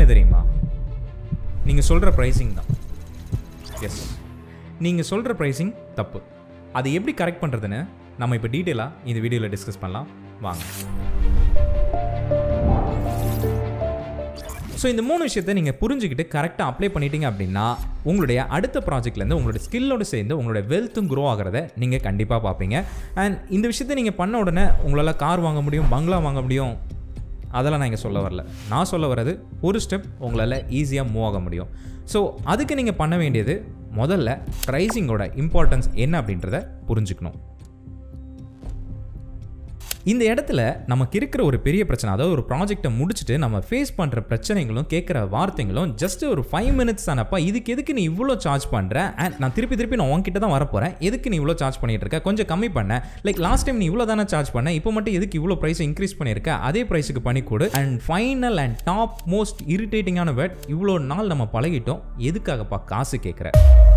தெரியுமா நீங்கள் சொல்கிற ப்ரைஸிங் தான் எஸ் நீங்கள் சொல்கிற ப்ரைஸிங் தப்பு அதை எப்படி கரெக்ட் பண்ணுறதுன்னு நம்ம இப்போ டீட்டெயிலாக இந்த வீடியோவில் டிஸ்கஸ் பண்ணலாம் வாங்க ஸோ இந்த மூணு விஷயத்தை நீங்கள் புரிஞ்சுக்கிட்டு கரெக்டாக அப்ளை பண்ணிட்டீங்க அப்படின்னா உங்களுடைய அடுத்த ப்ராஜெக்ட்லேருந்து உங்களோட ஸ்கில்லோடு சேர்ந்து உங்களோட வெல்த்தும் க்ரோ ஆகிறத நீங்கள் கண்டிப்பாக பார்ப்பீங்க அண்ட் இந்த விஷயத்தை நீங்கள் பண்ண உடனே உங்களால் கார் வாங்க முடியும் பங்களா வாங்க முடியும் அதெல்லாம் நான் இங்கே சொல்ல வரல நான் சொல்ல வர்றது ஒரு ஸ்டெப் உங்களால் ஈஸியாக மூவ் ஆக முடியும் ஸோ அதுக்கு நீங்கள் பண்ண வேண்டியது முதல்ல ப்ரைஸிங்கோட இம்பார்ட்டன்ஸ் என்ன அப்படின்றத புரிஞ்சுக்கணும் இந்த இடத்துல நமக்கு இருக்கிற ஒரு பெரிய பிரச்சனை அதாவது ஒரு ப்ராஜெக்ட்டை முடிச்சுட்டு நம்ம ஃபேஸ் பண்ணுற பிரச்சனைகளும் கேட்குற வார்த்தைகளும் ஜஸ்ட் ஒரு ஃபைவ் மினிட்ஸ் தானப்பா இதுக்கு எதுக்கு நீ இவ்வளோ சார்ஜ் பண்ணுற அண்ட் நான் திருப்பி திருப்பி நான் உன்கிட்ட தான் வரப்போகிறேன் எதுக்கு நீ இவ்வளோ சார்ஜ் பண்ணிட்டு இருக்க கொஞ்சம் கம்மி பண்ண லைக் லாஸ்ட் டைம் நீ இவ்வளோ தானே சார்ஜ் பண்ண இப்போ மட்டும் எதுக்கு இவ்வளோ ப்ரைஸ் இன்க்ரீஸ் பண்ணியிருக்க அதே ப்ரைஸுக்கு பண்ணி கொடு and final and top most இரிட்டேட்டிங்கான வேர்ட் இவ்வளோ நாள் நம்ம பழகிட்டோம் எதுக்காகப்பா காசு கேட்குற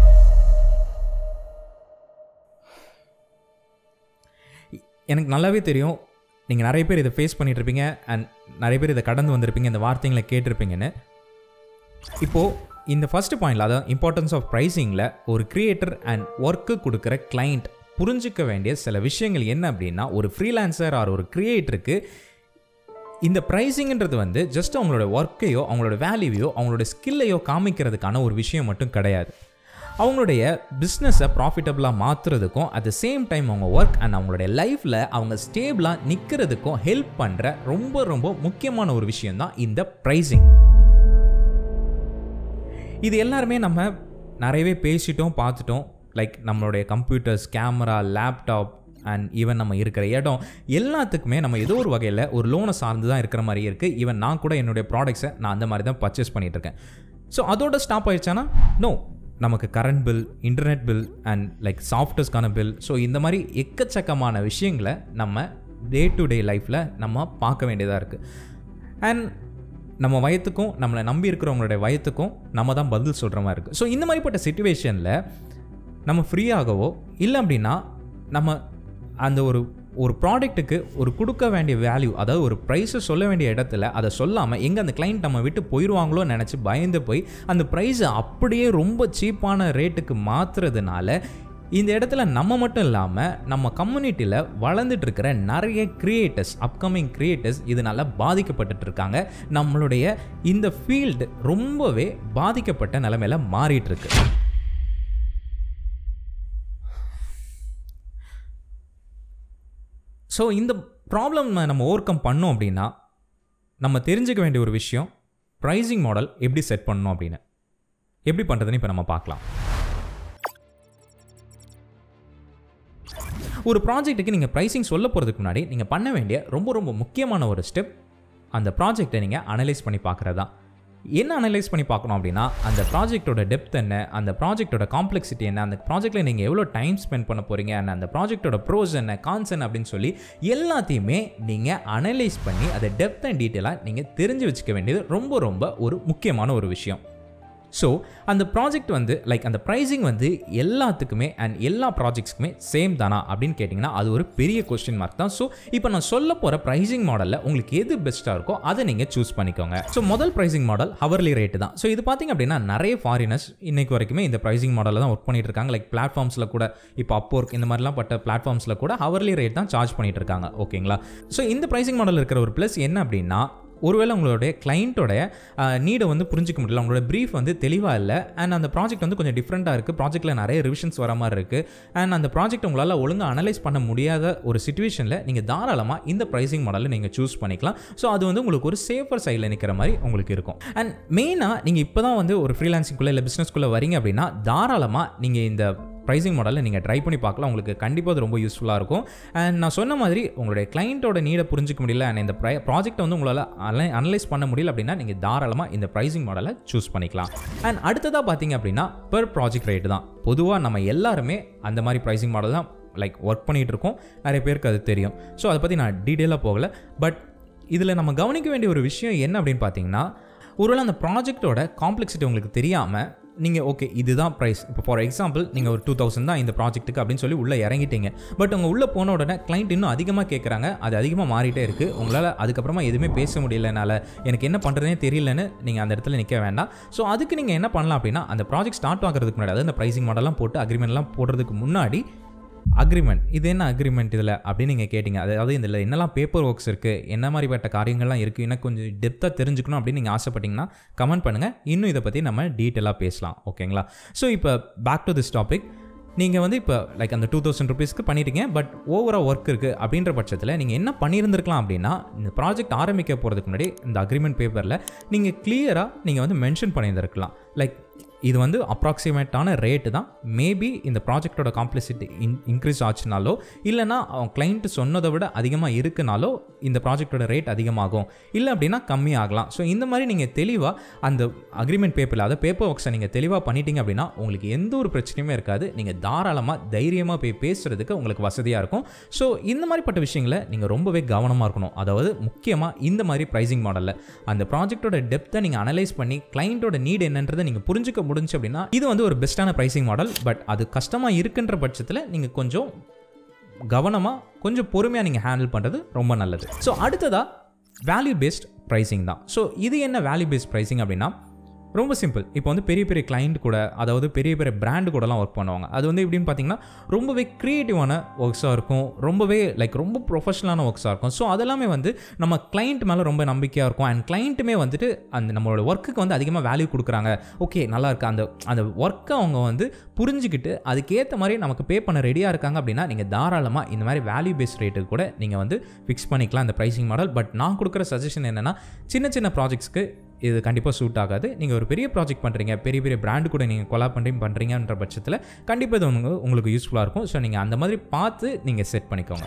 எனக்கு நல்லாவே தெரியும் நீங்கள் நிறைய பேர் இதை ஃபேஸ் பண்ணிட்டு இருப்பீங்க அண்ட் நிறைய பேர் இதை கடந்து வந்திருப்பீங்க இந்த வார்த்தைங்களை கேட்டிருப்பீங்கன்னு இப்போது இந்த ஃபஸ்ட்டு பாயிண்டில் அதாவது இம்பார்ட்டன்ஸ் ஆஃப் ப்ரைஸிங்கில் ஒரு கிரியேட்டர் அண்ட் ஒர்க்கு கொடுக்குற கிளைண்ட் புரிஞ்சிக்க வேண்டிய சில விஷயங்கள் என்ன அப்படின்னா ஒரு ஃப்ரீலான்சர் ஆர் ஒரு கிரியேட்டருக்கு இந்த ப்ரைஸிங்ன்றது வந்து ஜஸ்ட் அவங்களோட ஒர்க்கையோ அவங்களோட வேல்யூவையோ அவங்களோட ஸ்கில்லையோ காமிக்கிறதுக்கான ஒரு விஷயம் மட்டும் கிடையாது அவங்களுடைய பிஸ்னஸை ப்ராஃபிட்டபுளாக மாற்றுறதுக்கும் அட் த சேம் டைம் அவங்க ஒர்க் அண்ட் அவங்களுடைய லைஃப்பில் அவங்க ஸ்டேபிளாக நிற்கிறதுக்கும் ஹெல்ப் பண்ணுற ரொம்ப ரொம்ப முக்கியமான ஒரு விஷயம்தான் இந்த ப்ரைஸிங் இது எல்லாருமே நம்ம நிறையவே பேசிட்டோம் பார்த்துட்டோம் லைக் நம்மளுடைய computers camera laptop and even நம்ம இருக்கிற இடம் எல்லாத்துக்குமே நம்ம ஏதோ ஒரு வகையில் ஒரு லோனை சார்ந்து தான் இருக்கிற மாதிரி இருக்குது ஈவன் நான் கூட என்னுடைய ப்ராடக்ட்ஸை நான் அந்த மாதிரி தான் பர்ச்சேஸ் பண்ணிகிட்டு இருக்கேன் ஸோ அதோட ஸ்டாப் ஆயிடுச்சானா நோ நமக்கு current bill internet bill and like சாஃப்ட்வேர்ஸ்க்கான பில் ஸோ இந்த மாதிரி எக்கச்சக்கமான விஷயங்களை நம்ம டே டு டே லைஃப்பில் நம்ம பார்க்க வேண்டியதாக இருக்குது அண்ட் நம்ம வயத்துக்கும் நம்மளை நம்பி இருக்கிறவங்களுடைய வயத்துக்கும் நம்ம தான் பதில் சொல்கிற மாதிரி இருக்குது ஸோ இந்த மாதிரிப்பட்ட சுச்சுவேஷனில் நம்ம ஃப்ரீயாகவோ இல்லை அப்படின்னா நம்ம அந்த ஒரு ஒரு ப்ராடக்ட்டுக்கு ஒரு கொடுக்க வேண்டிய வேல்யூ அதாவது ஒரு ப்ரைஸை சொல்ல வேண்டிய இடத்துல அதை சொல்லாமல் எங்கே அந்த கிளைண்ட் நம்ம விட்டு போயிடுவாங்களோ நினச்சி பயந்து போய் அந்த ப்ரைஸை அப்படியே ரொம்ப சீப்பான ரேட்டுக்கு மாற்றுறதுனால இந்த இடத்துல நம்ம மட்டும் இல்லாமல் நம்ம கம்யூனிட்டியில் வளர்ந்துட்டு இருக்கிற நிறைய கிரியேட்டர்ஸ் அப்கமிங் கிரியேட்டர்ஸ் இதனால் பாதிக்கப்பட்டுட்டு இருக்காங்க நம்மளுடைய இந்த ஃபீல்டு ரொம்பவே பாதிக்கப்பட்ட நிலைமையில மாறிட்டு இருக்கு ஸோ இந்த ப்ராப்ளம் நம்ம ஓவர் கம் பண்ணோம் அப்படின்னா நம்ம தெரிஞ்சுக்க வேண்டிய ஒரு விஷயம் ப்ரைஸிங் மாடல் எப்படி செட் பண்ணணும் அப்படின்னு எப்படி பண்ணுறதுன்னு இப்போ நம்ம பார்க்கலாம் ஒரு ப்ராஜெக்ட்டுக்கு நீங்கள் ப்ரைஸிங் சொல்ல போகிறதுக்கு முன்னாடி நீங்கள் பண்ண வேண்டிய ரொம்ப ரொம்ப முக்கியமான ஒரு ஸ்டெப் அந்த ப்ராஜெக்டை நீங்கள் அனலைஸ் பண்ணி பார்க்குறது தான் என்ன அனலைஸ் பண்ணி பார்க்கணும் அப்படின்னா அந்த ப்ராஜெக்ட்டோட டெப்த் என்ன அந்த ப்ராஜெக்ட்டோட காம்ப்ளெக்சிட்டி என்ன அந்த ப்ராஜெக்ட்டில் நீங்கள் எவ்வளோ டைம் ஸ்பெண்ட் பண்ண போகிறீங்க அண்ட் அந்த ப்ராஜெக்ட்டோட ப்ரோஸ் என்ன கான்ஸ் என்ன அப்படின்னு சொல்லி எல்லாத்தையுமே நீங்கள் அனலைஸ் பண்ணி அதை டெப்த் அண்ட் டீட்டெயிலாக நீங்கள் தெரிஞ்சு வச்சுக்க வேண்டியது ரொம்ப ரொம்ப ஒரு முக்கியமான ஒரு விஷயம் ஸோ அந்த ப்ராஜெக்ட் வந்து லைக் அந்த ப்ரைஸிங் வந்து எல்லாத்துக்குமே அண்ட் எல்லா ப்ராஜெக்ட்ஸ்க்குமே சேம் தானா அப்படின்னு கேட்டிங்கன்னா அது ஒரு பெரிய கொஸ்டின் மார்க் தான் ஸோ இப்போ நான் சொல்ல போகிற ப்ரைஸிங் மாடலில் உங்களுக்கு எது பெஸ்ட்டாக இருக்கோ அதை நீங்கள் சூஸ் பண்ணிக்கோங்க ஸோ முதல் ப்ரைஸிங் மாடல் ஹவர்லி ரேட்டு தான் ஸோ இது பார்த்திங்க அப்படின்னா நிறைய ஃபாரினர்ஸ் இன்னைக்கு வரைக்குமே இந்த ப்ரைஸிங் மாடலில் தான் ஒர்க் பண்ணிட்டு இருக்காங்க லைக் பிளாட்ஃபார்ம்ஸில் கூட இப்போ அப்போர்க் இந்த மாதிரிலாம் பட்ட பிளாட்ஃபார்ம்ஸில் கூட ஹவர்லி ரேட் தான் சார்ஜ் பண்ணிட்டு இருக்காங்க ஓகேங்களா ஸோ இந்த ப்ரைஸிங் மாடல் இருக்கிற ஒரு ப்ளஸ் என்ன அப்படின்னா ஒருவேளை உங்களுடைய கிளைண்ட்டோட நீடை வந்து புரிஞ்சிக்க முடியல உங்களோட ப்ரீஃப் வந்து தெளிவாக இல்லை அண்ட் அந்த ப்ராஜெக்ட் வந்து கொஞ்சம் டிஃப்ரெண்ட்டாக இருக்குது ப்ராஜெக்ட்டில் நிறைய ரிவிஷன்ஸ் வர மாதிரி இருக்குது அண்ட் அந்த ப்ராஜெக்ட் உங்களால் ஒழுங்காக அனலைஸ் பண்ண முடியாத ஒரு சுச்சுவேஷனில் நீங்கள் தாராளமாக இந்த ப்ரைஸிங் மாடலில் நீங்கள் சூஸ் பண்ணிக்கலாம் ஸோ அது வந்து உங்களுக்கு ஒரு சேஃபர் சைடில் நிற்கிற மாதிரி உங்களுக்கு இருக்கும் அண்ட் மெயினாக நீங்கள் இப்போ தான் வந்து ஒரு ஃப்ரீலான்சிங்குள்ளே இல்லை பிஸ்னஸ்க்குள்ளே வரீங்க அப்படின்னா தாராளமாக நீங்கள் இந்த ப்ரைஸிங் மாடலில் நீங்கள் ட்ரை பண்ணி பார்க்கலாம் உங்களுக்கு கண்டிப்பாக அது ரொம்ப யூஸ்ஃபுல்லாக இருக்கும் அண்ட் நான் சொன்ன மாதிரி உங்களுடைய கிளைண்ட்டோட நீடை புரிஞ்சிக்க முடியல அண்ட் இந்த ப்ரை ப்ராஜெக்ட்டை வந்து உங்களால் அலை அனலைஸ் பண்ண முடியல அப்படின்னா நீங்கள் தாராளமாக இந்த ப்ரைஸிங் மாடலை சூஸ் பண்ணிக்கலாம் அண்ட் அடுத்ததாக பார்த்தீங்க அப்படின்னா பெர் ப்ராஜெக்ட் ரேட்டு தான் பொதுவாக நம்ம எல்லாருமே அந்த மாதிரி ப்ரைஸிங் மாடல் தான் லைக் ஒர்க் பண்ணிகிட்டு இருக்கோம் நிறைய பேருக்கு அது தெரியும் ஸோ அதை பற்றி நான் டீட்டெயிலாக போகல பட் இதில் நம்ம கவனிக்க வேண்டிய ஒரு விஷயம் என்ன அப்படின்னு பார்த்தீங்கன்னா ஒருவேளை அந்த ப்ராஜெக்ட்டோட காம்ப்ளெக்சிட்டி உங்களுக்கு தெரியாமல் நீங்கள் ஓகே இதுதான் ப்ரைஸ் இப்போ ஃபார் எக்ஸாம்பிள் நீங்கள் ஒரு டூ தௌசண்ட் தான் இந்த ப்ராஜெக்ட்டுக்கு அப்படின்னு சொல்லி உள்ளே இறங்கிட்டீங்க பட் உங்கள் உள்ளே போன உடனே கிளைண்ட் இன்னும் அதிகமாக கேட்குறாங்க அது அதிகமாக மாறிட்டே இருக்குது உங்களால் அதுக்கப்புறமா எதுவுமே பேச முடியல என்னால் எனக்கு என்ன பண்ணுறதே தெரியலன்னு நீங்கள் அந்த இடத்துல நிற்க வேண்டாம் ஸோ அதுக்கு நீங்கள் என்ன பண்ணலாம் அப்படின்னா அந்த ப்ராஜெக்ட் ஸ்டார்ட் ஆகிறதுக்கு முன்னாடி அதாவது இந்த ப்ரைசிங் மாடல்லாம் போட்டு அக்ரிமெண்ட்லாம் போடுறதுக்கு முன்னாடி அக்ரிமெண்ட் இது என்ன அக்ரிமெண்ட் இதில் அப்படின்னு நீங்கள் கேட்டிங்க அதாவது இதில் என்னெல்லாம் பேப்பர் ஒர்க்ஸ் இருக்குது என்ன மாதிரிப்பட்ட காரியங்கள்லாம் இருக்குது இன்னும் கொஞ்சம் டெப்த்தாக தெரிஞ்சுக்கணும் அப்படின்னு நீங்கள் ஆசைப்பட்டீங்கன்னா கமெண்ட் பண்ணுங்கள் இன்னும் இதை பற்றி நம்ம டீட்டெயிலாக பேசலாம் ஓகேங்களா ஸோ இப்போ பேக் டு திஸ் டாபிக் நீங்கள் வந்து இப்போ லைக் அந்த டூ தௌசண்ட் ருபீஸ்க்கு பண்ணிட்டீங்க பட் ஓவராக ஒர்க் இருக்குது அப்படின்ற பட்சத்தில் நீங்கள் என்ன பண்ணியிருந்திருக்கலாம் அப்படின்னா இந்த ப்ராஜெக்ட் ஆரம்பிக்க போகிறதுக்கு முன்னாடி இந்த அக்ரிமெண்ட் பேப்பரில் நீங்கள் கிளியராக நீங்கள் வந்து மென்ஷன் பண்ணியிருந்திருக்கலாம் லைக் இது வந்து அப்ராக்சிமேட்டான ரேட்டு தான் மேபி இந்த ப்ராஜெக்டோட காம்ப்ளெக்சிட்டி இன் இன்க்ரீஸ் ஆச்சுனாலோ இல்லைனா அவன் கிளைண்ட் சொன்னதை விட அதிகமாக இருக்குனாலோ இந்த ப்ராஜெக்டோட ரேட் அதிகமாகும் இல்லை அப்படின்னா கம்மியாகலாம் ஸோ இந்த மாதிரி நீங்கள் தெளிவாக அந்த அக்ரிமெண்ட் பேப்பரில் அதை பேப்பர் ஒர்க்ஸை நீங்கள் தெளிவாக பண்ணிட்டீங்க அப்படின்னா உங்களுக்கு எந்த ஒரு பிரச்சனையுமே இருக்காது நீங்கள் தாராளமாக தைரியமாக போய் பேசுகிறதுக்கு உங்களுக்கு வசதியாக இருக்கும் ஸோ இந்த மாதிரிப்பட்ட விஷயங்களை நீங்கள் ரொம்பவே கவனமாக இருக்கணும் அதாவது முக்கியமாக இந்த மாதிரி ப்ரைசிங் மாடலில் அந்த ப்ராஜெக்டோட டெப்த்தை நீங்கள் அனலைஸ் பண்ணி கிளைண்ட்டோட நீட் என்னன்றதை நீங்கள் புரிஞ்சுக்க முடிஞ்சு அப்படின்னா இது வந்து ஒரு பெஸ்ட்டான ப்ரைசிங் மாடல் பட் அது கஷ்டமாக இருக்குன்ற பட்சத்தில் நீங்கள் கொஞ்சம் கவனமாக கொஞ்சம் பொறுமையாக நீங்கள் ஹேண்டில் பண்ணுறது ரொம்ப நல்லது ஸோ அடுத்ததாக வேல்யூ பேஸ்ட் ப்ரைசிங் தான் ஸோ இது என்ன வேல்யூ பேஸ்ட் ப்ரைசிங் அப்படின்னா ரொம்ப சிம்பிள் இப்போ வந்து பெரிய பெரிய கிளைண்ட் கூட அதாவது பெரிய பெரிய பிராண்டு கூடலாம் ஒர்க் பண்ணுவாங்க அது வந்து எப்படின்னு பார்த்தீங்கன்னா ரொம்பவே க்ரியேட்டிவான ஒர்க்ஸாக இருக்கும் ரொம்பவே லைக் ரொம்ப ப்ரொஃபஷனலான ஒர்க்ஸாக இருக்கும் ஸோ அதெல்லாமே வந்து நம்ம கிளைண்ட் மேலே ரொம்ப நம்பிக்கையாக இருக்கும் அண்ட் கிளைண்ட்டுமே வந்துட்டு அந்த நம்மளோட ஒர்க்குக்கு வந்து அதிகமாக வேல்யூ கொடுக்குறாங்க ஓகே நல்லா இருக்கு அந்த அந்த ஒர்க்கை அவங்க வந்து புரிஞ்சுக்கிட்டு அதுக்கேற்ற மாதிரி நமக்கு பே பண்ண ரெடியாக இருக்காங்க அப்படின்னா நீங்கள் தாராளமாக இந்த மாதிரி வேல்யூ பேஸ்ட் ரேட்டுக்கு கூட நீங்கள் வந்து ஃபிக்ஸ் பண்ணிக்கலாம் இந்த ப்ரைசிங் மாடல் பட் நான் கொடுக்குற சஜஷன் என்னென்னா சின்ன சின்ன ப்ராஜெக்ட்ஸ்க்கு இது கண்டிப்பாக சூட் ஆகாது நீங்கள் ஒரு பெரிய ப்ராஜெக்ட் பண்ணுறீங்க பெரிய பெரிய பிராண்டு கூட நீங்கள் கொலா பண்ணி பண்ணுறீங்கன்ற பட்சத்தில் கண்டிப்பாக இது உங்களுக்கு உங்களுக்கு யூஸ்ஃபுல்லாக இருக்கும் ஸோ நீங்கள் அந்த மாதிரி பார்த்து நீங்கள் செட் பண்ணிக்கோங்க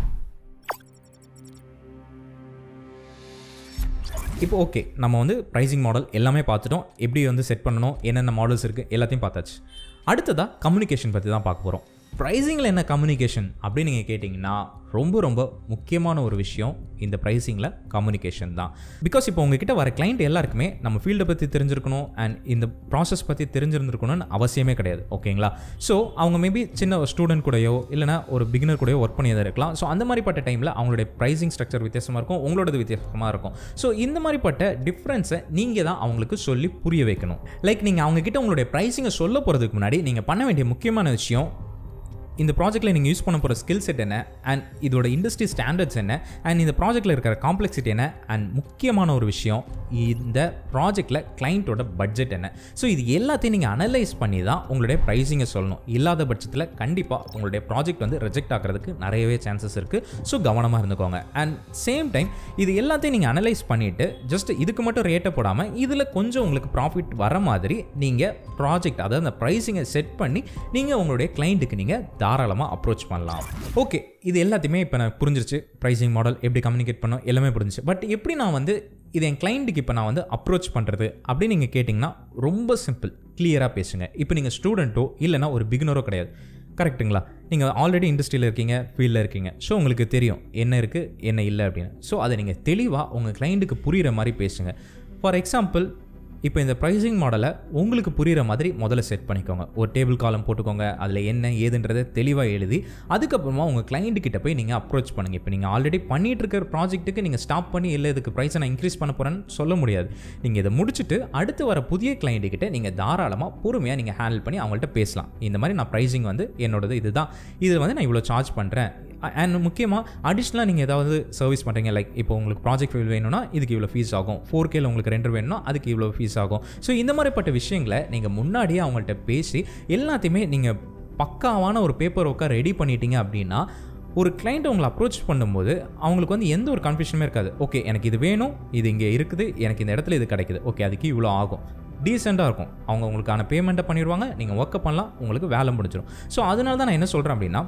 இப்போ ஓகே நம்ம வந்து ப்ரைசிங் மாடல் எல்லாமே பார்த்துட்டோம் எப்படி வந்து செட் பண்ணணும் என்னென்ன மாடல்ஸ் இருக்குது எல்லாத்தையும் பார்த்தாச்சு அடுத்ததாக கம்யூனிகேஷன் பற்றி தான் பார்க்க போகிறோம் ப்ரைஸிங்கில் என்ன கம்யூனிகேஷன் அப்படின்னு நீங்கள் கேட்டிங்கன்னா ரொம்ப ரொம்ப முக்கியமான ஒரு விஷயம் இந்த ப்ரைஸிங்கில் கம்யூனிகேஷன் தான் பிகாஸ் இப்போ உங்ககிட்ட வர கிளைண்ட் எல்லாருக்குமே நம்ம ஃபீல்டை பற்றி தெரிஞ்சிருக்கணும் அண்ட் இந்த ப்ராசஸ் பற்றி தெரிஞ்சிருந்துருக்கணும்னு அவசியமே கிடையாது ஓகேங்களா ஸோ அவங்க மேபி சின்ன ஸ்டூடெண்ட் கூடயோ இல்லைனா ஒரு பிகினர் கூடயோ ஒர்க் பண்ணியதாக இருக்கலாம் ஸோ அந்த மாதிரிப்பட்ட டைமில் அவங்களுடைய ப்ரைஸிங் ஸ்ட்ரக்சர் வித்தியாசமாக இருக்கும் உங்களோடது வித்தியாசமாக இருக்கும் ஸோ இந்த மாதிரிப்பட்ட டிஃப்ரென்ஸை நீங்கள் தான் அவங்களுக்கு சொல்லி புரிய வைக்கணும் லைக் நீங்கள் அவங்கக்கிட்ட உங்களுடைய ப்ரைஸிங்கை சொல்ல போகிறதுக்கு முன்னாடி நீங்கள் பண்ண வேண்டிய முக்கியமான விஷயம் இந்த ப்ராஜெக்ட்டில் நீங்கள் யூஸ் பண்ண போகிற ஸ்கில் செட் என்ன அண்ட் இதோட இண்டஸ்ட்ரி ஸ்டாண்டர்ட்ஸ் என்ன அண்ட் இந்த ப்ராஜெக்ட்டில் இருக்கிற காம்ப்ளெக்சிட்டி என்ன அண்ட் முக்கியமான ஒரு விஷயம் இந்த ப்ராஜெக்ட்டில் கிளைண்ட்டோட பட்ஜெட் என்ன ஸோ இது எல்லாத்தையும் நீங்கள் அனலைஸ் பண்ணி தான் உங்களுடைய ப்ரைஸிங்கை சொல்லணும் இல்லாத பட்சத்தில் கண்டிப்பாக உங்களுடைய ப்ராஜெக்ட் வந்து ரிஜெக்ட் ஆகிறதுக்கு நிறையவே சான்சஸ் இருக்குது ஸோ கவனமாக இருந்துக்கோங்க அண்ட் சேம் டைம் இது எல்லாத்தையும் நீங்கள் அனலைஸ் பண்ணிவிட்டு ஜஸ்ட் இதுக்கு மட்டும் ரேட்டை போடாமல் இதில் கொஞ்சம் உங்களுக்கு ப்ராஃபிட் வர மாதிரி நீங்கள் ப்ராஜெக்ட் அதாவது அந்த ப்ரைஸிங்கை செட் பண்ணி நீங்கள் உங்களுடைய கிளைண்ட்டுக்கு நீங்கள் தாராளமாக அப்ரோச் பண்ணலாம் ஓகே இது எல்லாத்தையுமே இப்போ நான் புரிஞ்சிருச்சு ப்ரைசிங் மாடல் எப்படி கம்யூனிகேட் பண்ணோம் எல்லாமே புரிஞ்சிச்சு பட் எப்படி நான் வந்து இது என் கிளைண்ட்டுக்கு இப்போ நான் வந்து அப்ரோச் பண்ணுறது அப்படின்னு நீங்கள் கேட்டிங்கன்னா ரொம்ப சிம்பிள் கிளியராக பேசுங்க இப்போ நீங்கள் ஸ்டூடெண்ட்டோ இல்லைனா ஒரு பிகினரோ கிடையாது கரெக்ட்டுங்களா நீங்கள் ஆல்ரெடி இண்டஸ்ட்ரியில் இருக்கீங்க ஃபீல்டில் இருக்கீங்க ஸோ உங்களுக்கு தெரியும் என்ன இருக்குது என்ன இல்லை அப்படின்னு ஸோ அதை நீங்கள் தெளிவாக உங்கள் கிளைண்ட்டுக்கு புரிகிற மாதிரி பேசுங்க ஃபார் எக்ஸாம்பிள் இப்போ இந்த ப்ரைஸிங் மாடலை உங்களுக்கு புரிகிற மாதிரி முதல்ல செட் பண்ணிக்கோங்க ஒரு டேபிள் காலம் போட்டுக்கோங்க அதில் என்ன ஏதுன்றதை தெளிவாக எழுதி அதுக்கப்புறமா உங்கள் கிளைண்ட் கிட்ட போய் நீங்கள் அப்ரோச் பண்ணுங்கள் இப்போ நீங்கள் ஆல்ரெடி பண்ணிட்டு இருக்கிற ப்ராஜெக்ட்டுக்கு நீங்கள் ஸ்டாப் பண்ணி இல்லை இதுக்கு ப்ரைஸை நான் இன்க்ரீஸ் பண்ண போகிறேன்னு சொல்ல முடியாது நீங்கள் இதை முடிச்சுட்டு அடுத்து வர புதிய கிளைண்ட் கிட்ட நீங்கள் தாராளமாக பொறுமையாக நீங்கள் ஹேண்டில் பண்ணி அவங்கள்ட்ட பேசலாம் இந்த மாதிரி நான் ப்ரைஸிங் வந்து என்னோடது இதுதான் இது வந்து நான் இவ்வளோ சார்ஜ் பண்ணுறேன் அண்ட் முக்கியமாக அடிஷ்னலாக நீங்கள் ஏதாவது சர்வீஸ் பண்ணுறீங்க லைக் இப்போ உங்களுக்கு ப்ராஜெக்ட் ஃபீல் வேணும்னா இதுக்கு இவ்வளோ ஃபீஸ் ஆகும் ஃபோர் கேல உங்களுக்கு ரெண்டர் வேணும்னா அதுக்கு இவ்வளோ ஃபீஸ் ஆகும் ஸோ இந்த மாதிரிப்பட்ட விஷயங்களை நீங்கள் முன்னாடியே அவங்கள்ட்ட பேசி எல்லாத்தையுமே நீங்கள் பக்காவான ஒரு பேப்பர் ஒர்க்காக ரெடி பண்ணிட்டீங்க அப்படின்னா ஒரு கிளைண்ட் உங்களை அப்ரோச் பண்ணும்போது அவங்களுக்கு வந்து எந்த ஒரு கன்ஃபியூஷனுமே இருக்காது ஓகே எனக்கு இது வேணும் இது இங்கே இருக்குது எனக்கு இந்த இடத்துல இது கிடைக்குது ஓகே அதுக்கு இவ்வளோ ஆகும் டீசெண்டாக இருக்கும் அவங்க உங்களுக்கான பேமெண்ட்டை பண்ணிடுவாங்க நீங்கள் ஒர்க்கை பண்ணலாம் உங்களுக்கு வேலை முடிஞ்சிடும் ஸோ அதனால தான் நான் என்ன சொல்கிறேன் அப்படின்னா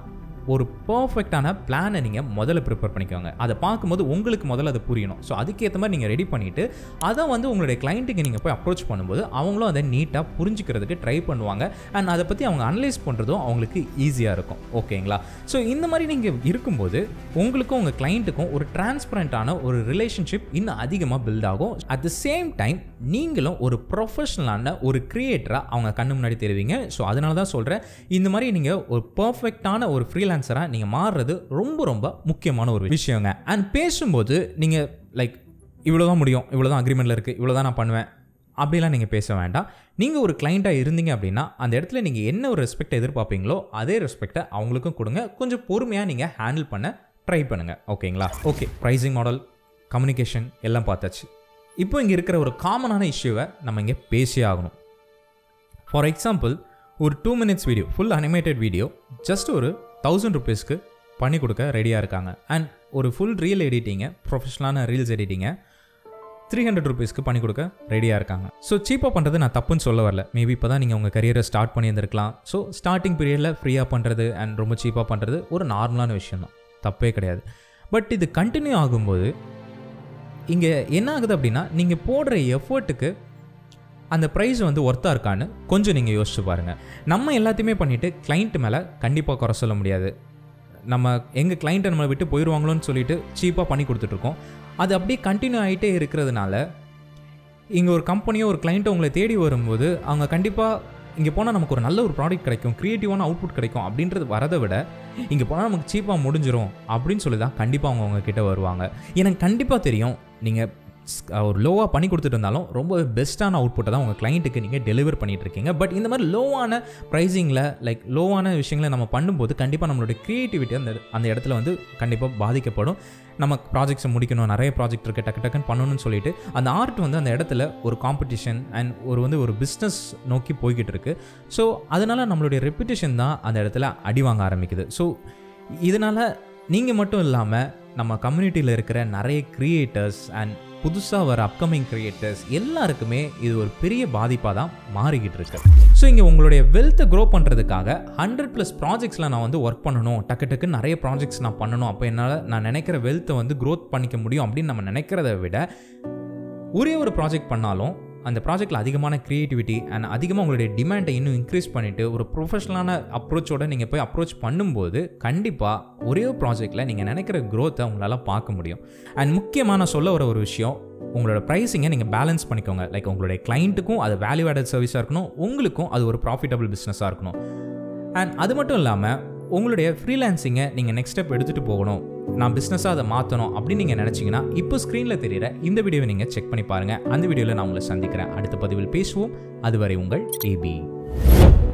ஒரு பர்ஃபெக்டான பிளானை நீங்கள் முதல்ல ப்ரிப்பேர் பண்ணிக்கோங்க அதை பார்க்கும்போது உங்களுக்கு முதல்ல அது புரியணும் ஸோ அதுக்கேற்ற மாதிரி நீங்கள் ரெடி பண்ணிவிட்டு அதை வந்து உங்களுடைய கிளைண்ட்டுக்கு நீங்கள் போய் அப்ரோச் பண்ணும்போது அவங்களும் அதை நீட்டாக புரிஞ்சுக்கிறதுக்கு ட்ரை பண்ணுவாங்க அண்ட் அதை பற்றி அவங்க அனலைஸ் பண்ணுறதும் அவங்களுக்கு ஈஸியாக இருக்கும் ஓகேங்களா ஸோ இந்த மாதிரி நீங்கள் இருக்கும்போது உங்களுக்கும் உங்கள் கிளைண்ட்டுக்கும் ஒரு டிரான்ஸ்பரண்ட்டான ஒரு ரிலேஷன்ஷிப் இன்னும் அதிகமாக பில்ட் ஆகும் அட் த சேம் டைம் நீங்களும் ஒரு ப்ரொஃபஷனலான ஒரு கிரியேட்டராக அவங்க கண்ணு முன்னாடி தெரிவிங்க ஸோ அதனால தான் சொல்கிறேன் இந்த மாதிரி நீங்கள் ஒரு பர்ஃபெக்டான ஒரு ஃப்ரீலான்சராக நீங்கள் மாறுறது ரொம்ப ரொம்ப முக்கியமான ஒரு விஷயங்க அண்ட் பேசும்போது நீங்கள் லைக் இவ்வளோ தான் முடியும் இவ்வளோ தான் அக்ரிமெண்ட்டில் இருக்குது இவ்வளோ தான் நான் பண்ணுவேன் அப்படிலாம் நீங்கள் பேச வேண்டாம் நீங்கள் ஒரு கிளைண்ட்டாக இருந்தீங்க அப்படின்னா அந்த இடத்துல நீங்கள் என்ன ஒரு ரெஸ்பெக்ட் எதிர்பார்ப்பீங்களோ அதே ரெஸ்பெக்டை அவங்களுக்கும் கொடுங்க கொஞ்சம் பொறுமையாக நீங்கள் ஹேண்டில் பண்ண ட்ரை பண்ணுங்கள் ஓகேங்களா ஓகே ப்ரைஸிங் மாடல் கம்யூனிகேஷன் எல்லாம் பார்த்தாச்சு இப்போ இங்கே இருக்கிற ஒரு காமனான இஷ்யூவை நம்ம இங்கே பேசியே ஆகணும் ஃபார் எக்ஸாம்பிள் ஒரு two minutes video full animated video just ஒரு தௌசண்ட் ருபீஸ்க்கு பண்ணி கொடுக்க ரெடியாக இருக்காங்க அண்ட் ஒரு ஃபுல் ரீல் எடிட்டிங்கை ப்ரொஃபஷனலான ரீல்ஸ் எடிட்டிங்கை த்ரீ ஹண்ட்ரட் ருபீஸ்க்கு பண்ணி கொடுக்க ரெடியாக இருக்காங்க ஸோ சீப்பாக பண்ணுறது நான் தப்புன்னு சொல்ல வரல மேபி இப்போ தான் நீங்கள் உங்கள் கரியரை ஸ்டார்ட் பண்ணியிருந்திருக்கலாம் ஸோ ஸ்டார்டிங் பீரியடில் ஃப்ரீயாக பண்ணுறது அண்ட் ரொம்ப சீப்பாக பண்ணுறது ஒரு நார்மலான விஷயம் தான் தப்பே கிடையாது பட் இது கண்டினியூ ஆகும்போது இங்கே என்ன ஆகுது அப்படின்னா நீங்கள் போடுற எஃபர்ட்டுக்கு அந்த ப்ரைஸ் வந்து ஒர்த்தாக இருக்கான்னு கொஞ்சம் நீங்கள் யோசிச்சு பாருங்கள் நம்ம எல்லாத்தையுமே பண்ணிவிட்டு கிளைண்ட் மேலே கண்டிப்பாக குறை சொல்ல முடியாது நம்ம எங்கள் கிளைண்ட்டை நம்மளை விட்டு போயிடுவாங்களோன்னு சொல்லிட்டு சீப்பாக பண்ணி கொடுத்துட்ருக்கோம் அது அப்படியே கண்டினியூ ஆகிட்டே இருக்கிறதுனால இங்கே ஒரு கம்பெனியோ ஒரு கிளைண்ட்டோ உங்களை தேடி வரும்போது அவங்க கண்டிப்பாக இங்கே போனால் நமக்கு ஒரு நல்ல ஒரு ப்ராடக்ட் கிடைக்கும் க்ரியேட்டிவான அவுட்புட் கிடைக்கும் அப்படின்றது வரதை விட இங்கே போனால் நமக்கு சீப்பாக முடிஞ்சிரும் அப்படின்னு சொல்லி தான் கண்டிப்பாக அவங்க உங்ககிட்ட வருவாங்க எனக்கு கண்டிப்பாக தெரியும் நீங்கள் ஒரு லோவாக பண்ணி கொடுத்துட்டு இருந்தாலும் ரொம்ப பெஸ்ட்டான அவுட்புட்டை தான் உங்கள் கிளைண்ட்டுக்கு நீங்கள் டெலிவர் பண்ணிட்டு இருக்கீங்க பட் இந்த மாதிரி லோவான ப்ரைஸிங்கில் லைக் லோவான விஷயங்களை நம்ம பண்ணும்போது கண்டிப்பாக நம்மளுடைய க்ரியேட்டிவிட்டி அந்த அந்த இடத்துல வந்து கண்டிப்பாக பாதிக்கப்படும் நம்ம ப்ராஜெக்ட்ஸை முடிக்கணும் நிறைய ப்ராஜெக்ட் இருக்குது டக்கு டக்குன்னு பண்ணணும்னு சொல்லிட்டு அந்த ஆர்ட் வந்து அந்த இடத்துல ஒரு காம்படிஷன் அண்ட் ஒரு வந்து ஒரு பிஸ்னஸ் நோக்கி போய்கிட்டு இருக்கு ஸோ அதனால் நம்மளுடைய ரெப்புடேஷன் தான் அந்த இடத்துல அடி வாங்க ஆரம்பிக்குது ஸோ இதனால் நீங்கள் மட்டும் இல்லாமல் நம்ம கம்யூனிட்டியில் இருக்கிற நிறைய க்ரியேட்டர்ஸ் அண்ட் புதுசாக வர அப்கமிங் கிரியேட்டர்ஸ் எல்லாருக்குமே இது ஒரு பெரிய பாதிப்பாக தான் மாறிக்கிட்டு இருக்கு ஸோ இங்கே உங்களுடைய வெல்த்தை க்ரோ பண்ணுறதுக்காக ஹண்ட்ரட் ப்ளஸ் ப்ராஜெக்ட்ஸில் நான் வந்து ஒர்க் பண்ணணும் டக்கு டக்குன்னு நிறைய ப்ராஜெக்ட்ஸ் நான் பண்ணணும் அப்போ என்னால் நான் நினைக்கிற வெல்த்தை வந்து க்ரோத் பண்ணிக்க முடியும் அப்படின்னு நம்ம நினைக்கிறத விட ஒரே ஒரு ப்ராஜெக்ட் பண்ணாலும் அந்த ப்ராஜெக்ட்டில் அதிகமான க்ரியேட்டிவிட்டி அண்ட் அதிகமாக உங்களுடைய டிமாண்டை இன்னும் இன்க்ரீஸ் பண்ணிவிட்டு ஒரு ப்ரொஃபஷனலான அப்ரோச்சோட நீங்கள் போய் அப்ரோச் பண்ணும்போது கண்டிப்பாக ஒரே ஒரு ப்ராஜெக்ட்டில் நீங்கள் நினைக்கிற க்ரோத்தை உங்களால் பார்க்க முடியும் அண்ட் முக்கியமாக நான் சொல்ல வர ஒரு விஷயம் உங்களோட ப்ரைஸிங்கை நீங்கள் பேலன்ஸ் பண்ணிக்கோங்க லைக் உங்களுடைய கிளைண்ட்டுக்கும் அது வேல்யூ ஆடட் சர்வீஸாக இருக்கணும் உங்களுக்கும் அது ஒரு ப்ராஃபிட்டபிள் பிஸ்னஸாக இருக்கணும் அண்ட் அது மட்டும் இல்லாமல் உங்களுடைய ஃப்ரீலான்சிங்கை நீங்கள் நெக்ஸ்ட் ஸ்டெப் எடுத்துகிட்டு போகணும் நான் பிஸ்னஸாக அதை மாற்றணும் அப்படின்னு நீங்கள் நினச்சிங்கன்னா இப்போ ஸ்க்ரீனில் தெரியிற இந்த வீடியோவை நீங்கள் செக் பண்ணி பாருங்கள் அந்த வீடியோவில் நான் உங்களை சந்திக்கிறேன் அடுத்த பதிவில் பேசுவோம் அதுவரை உங்கள் ஏபி